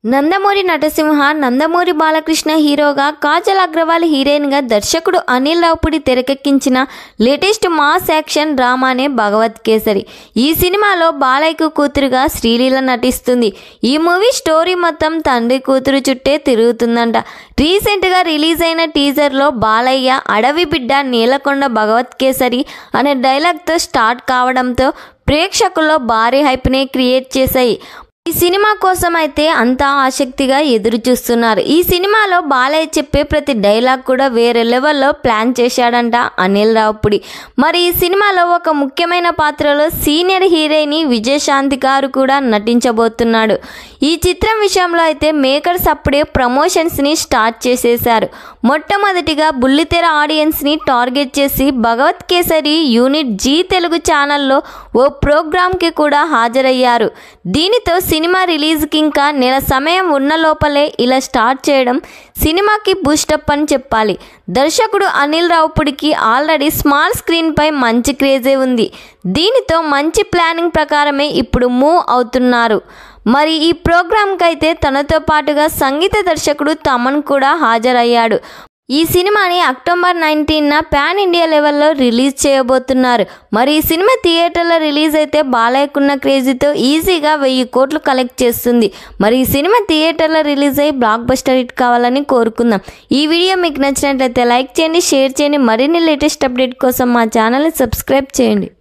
నందమూరి నటసింహ నందమూరి బాలకృష్ణ హీరోగా కాజల్ అగ్రవాల్ హీరోయిన్గా దర్శకుడు అనిల్ రావుపుడి తెరకెక్కించిన లేటెస్ట్ మాస్ యాక్షన్ డ్రామానే భగవత్ కేసరి ఈ సినిమాలో బాలయ్యకు కూతురుగా శ్రీలీల నటిస్తుంది ఈ మూవీ స్టోరీ మొత్తం తండ్రి కూతురు చుట్టే తిరుగుతుందంట రీసెంట్గా రిలీజ్ అయిన టీజర్లో బాలయ్య అడవి బిడ్డ నీలకొండ భగవత్ కేసరి అనే డైలాగ్తో స్టార్ట్ కావడంతో ప్రేక్షకుల్లో భారీ హైప్ని క్రియేట్ చేశాయి ఈ సినిమా కోసం అయితే అంతా ఆసక్తిగా ఎదురు చూస్తున్నారు ఈ సినిమాలో బాలయ్య చెప్పే ప్రతి డైలాగ్ కూడా వేరే లెవెల్లో ప్లాన్ చేశాడంట అనిల్ రావుపుడి మరి ఈ సినిమాలో ఒక ముఖ్యమైన పాత్రలో సీనియర్ హీరోయిన్ విజయశాంతి గారు కూడా నటించబోతున్నాడు ఈ చిత్రం విషయంలో అయితే మేకర్స్ అప్పుడే ప్రమోషన్స్ని స్టార్ట్ చేసేశారు మొట్టమొదటిగా బుల్లితెర ఆడియన్స్ని టార్గెట్ చేసి భగవత్ కేసరి యూనిట్ జీ తెలుగు ఛానల్లో ఓ ప్రోగ్రామ్కి కూడా హాజరయ్యారు దీనితో సినిమా రిలీజ్కి ఇంకా నెల సమయం ఉన్న లోపలే ఇలా స్టార్ట్ చేయడం సినిమాకి బూస్టప్ అని చెప్పాలి దర్శకుడు అనిల్ రావుపుడికి ఆల్రెడీ స్మాల్ స్క్రీన్పై మంచి క్రేజే ఉంది దీనితో మంచి ప్లానింగ్ ప్రకారమే ఇప్పుడు మూవ్ అవుతున్నారు మరి ఈ ప్రోగ్రాంకి అయితే తనతో పాటుగా సంగీత దర్శకుడు తమన్ కూడా హాజరయ్యాడు ఈ సినిమాని అక్టోబర్ నైన్టీన్న పాన్ ఇండియా లెవెల్లో రిలీజ్ చేయబోతున్నారు మరి ఈ సినిమా థియేటర్లో రిలీజ్ అయితే బాలయ్యకున్న క్రేజీతో ఈజీగా వెయ్యి కోట్లు కలెక్ట్ చేస్తుంది మరి ఈ సినిమా థియేటర్లో రిలీజ్ అయ్యి బ్లాక్ బస్టర్ హిట్ కావాలని కోరుకుందాం ఈ వీడియో మీకు నచ్చినట్లయితే లైక్ చేయండి షేర్ చేయండి మరిన్ని లేటెస్ట్ అప్డేట్ కోసం మా ఛానల్ని సబ్స్క్రైబ్ చేయండి